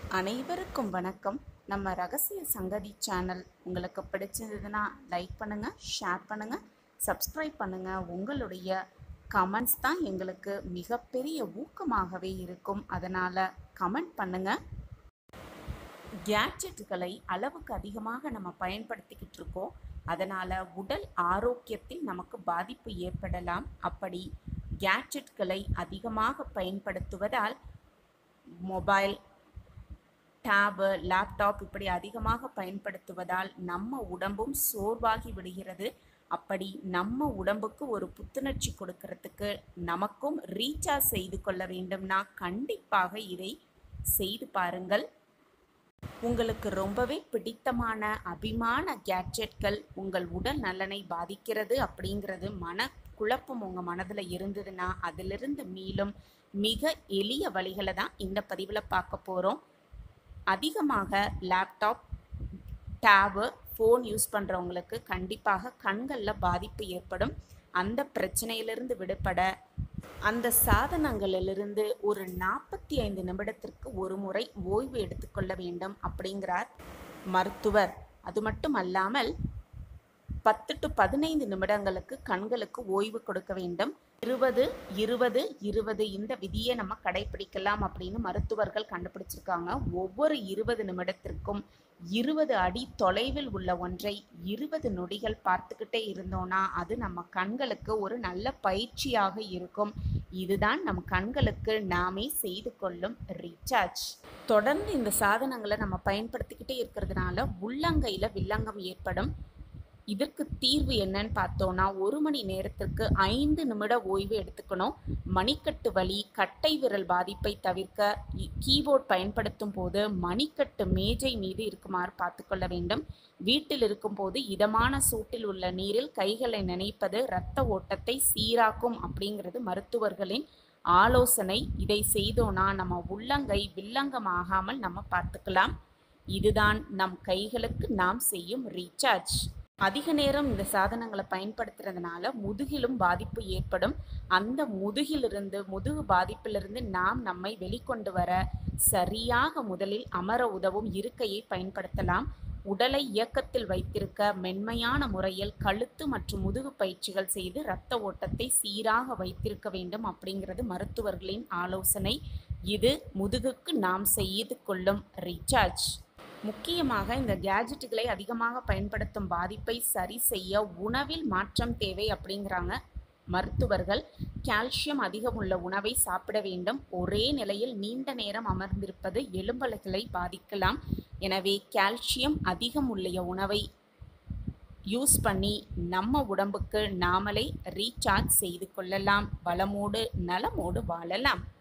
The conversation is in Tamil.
அனைவருக்கும் வணக்கம் நம்ம ரகசிய சங்கதி சேனல் உங்களுக்கு பிடிச்சிருந்ததுன்னா லைக் பண்ணுங்கள் ஷேர் பண்ணுங்கள் சப்ஸ்கிரைப் பண்ணுங்கள் உங்களுடைய கமெண்ட்ஸ் தான் எங்களுக்கு மிகப்பெரிய ஊக்கமாகவே இருக்கும் அதனால் கமெண்ட் பண்ணுங்கள் கேட்ஜெட்டுகளை அளவுக்கு அதிகமாக நம்ம பயன்படுத்திக்கிட்டு இருக்கோம் அதனால் உடல் ஆரோக்கியத்தில் நமக்கு பாதிப்பு ஏற்படலாம் அப்படி கேட்ஜெட்களை அதிகமாக பயன்படுத்துவதால் மொபைல் டேபு லேப்டாப் இப்படி அதிகமாக பயன்படுத்துவதால் நம்ம உடம்பும் சோர்வாகி விடுகிறது அப்படி நம்ம உடம்புக்கு ஒரு புத்துணர்ச்சி கொடுக்கறதுக்கு நமக்கும் ரீசார்ஜ் செய்து கொள்ள வேண்டும்னா கண்டிப்பாக இதை செய்து பாருங்கள் உங்களுக்கு ரொம்பவே பிடித்தமான அபிமான கேட்ஜெட்கள் உங்கள் உடல் நலனை பாதிக்கிறது அப்படிங்கிறது மன குழப்பம் உங்கள் மனதில் இருந்ததுன்னா அதிலிருந்து மீளும் மிக எளிய வழிகளை தான் இந்த பதிவில் பார்க்க போகிறோம் அதிகமாக லேப்டாப் டேபு ஃபோன் யூஸ் பண்ணுறவங்களுக்கு கண்டிப்பாக கண்களில் பாதிப்பு ஏற்படும் அந்த பிரச்சனையிலிருந்து விடுபட அந்த சாதனங்களிலிருந்து ஒரு நாற்பத்தி ஐந்து நிமிடத்திற்கு ஒரு முறை ஓய்வு எடுத்துக்கொள்ள வேண்டும் அப்படிங்கிறார் மருத்துவர் அது மட்டும் அல்லாமல் பத்து டு பதினைந்து நிமிடங்களுக்கு கண்களுக்கு ஓய்வு கொடுக்க வேண்டும் இருபது இருபது இருபது இந்த விதியை நம்ம கடைபிடிக்கலாம் அப்படின்னு மருத்துவர்கள் கண்டுபிடிச்சிருக்காங்க ஒவ்வொரு இருபது நிமிடத்திற்கும் இருபது அடி தொலைவில் உள்ள ஒன்றை இருபது நொடிகள் பார்த்துக்கிட்டே இருந்தோம்னா அது நம்ம கண்களுக்கு ஒரு நல்ல பயிற்சியாக இருக்கும் இதுதான் நம் கண்களுக்கு நாமே செய்து கொள்ளும் ரீசார்ஜ் தொடர்ந்து இந்த சாதனங்களை நம்ம பயன்படுத்திக்கிட்டே இருக்கிறதுனால உள்ளங்கையில் வில்லங்கம் ஏற்படும் இதற்கு தீர்வு என்னன்னு பார்த்தோன்னா ஒரு மணி நேரத்திற்கு ஐந்து நிமிட ஓய்வு எடுத்துக்கணும் மணிக்கட்டு வலி கட்டை விரல் பாதிப்பை தவிர்க்க கீபோர்ட் பயன்படுத்தும் போது மணிக்கட்டு மேஜை மீது இருக்குமாறு பார்த்துக்கொள்ள வேண்டும் வீட்டில் இருக்கும்போது இதமான சூட்டில் உள்ள நீரில் கைகளை நினைப்பது இரத்த ஓட்டத்தை சீராக்கும் அப்படிங்கிறது மருத்துவர்களின் ஆலோசனை இதை செய்தோன்னா நம்ம உள்ளங்கை வில்லங்கமாகாமல் நம்ம பார்த்துக்கலாம் இதுதான் நம் கைகளுக்கு நாம் செய்யும் ரீசார்ஜ் அதிக நேரம் இந்த சாதனங்களை பயன்படுத்துறதுனால முதுகிலும் பாதிப்பு ஏற்படும் அந்த முதுகிலிருந்து முதுகு பாதிப்பிலிருந்து நாம் நம்மை வெளிக்கொண்டு வர சரியாக முதலில் அமர உதவும் இருக்கையை பயன்படுத்தலாம் உடலை இயக்கத்தில் வைத்திருக்க மென்மையான முறையில் கழுத்து மற்றும் முதுகு பயிற்சிகள் செய்து இரத்த ஓட்டத்தை சீராக வைத்திருக்க வேண்டும் அப்படிங்கிறது மருத்துவர்களின் ஆலோசனை இது முதுகுக்கு நாம் செய்து கொள்ளும் ரீசார்ஜ் முக்கியமாக இந்த கேஜெட்டுகளை அதிகமாக பயன்படுத்தும் பாதிப்பை சரி செய்ய உணவில் மாற்றம் தேவை அப்படிங்கிறாங்க மருத்துவர்கள் கால்சியம் அதிகம் உள்ள உணவை சாப்பிட வேண்டும் ஒரே நிலையில் நீண்ட நேரம் அமர்ந்திருப்பது எலும்பல்களை பாதிக்கலாம் எனவே கால்சியம் அதிகம் உள்ள உணவை யூஸ் பண்ணி நம்ம உடம்புக்கு நாமளே ரீசார்ஜ் செய்து கொள்ளலாம் வளமோடு நலமோடு வாழலாம்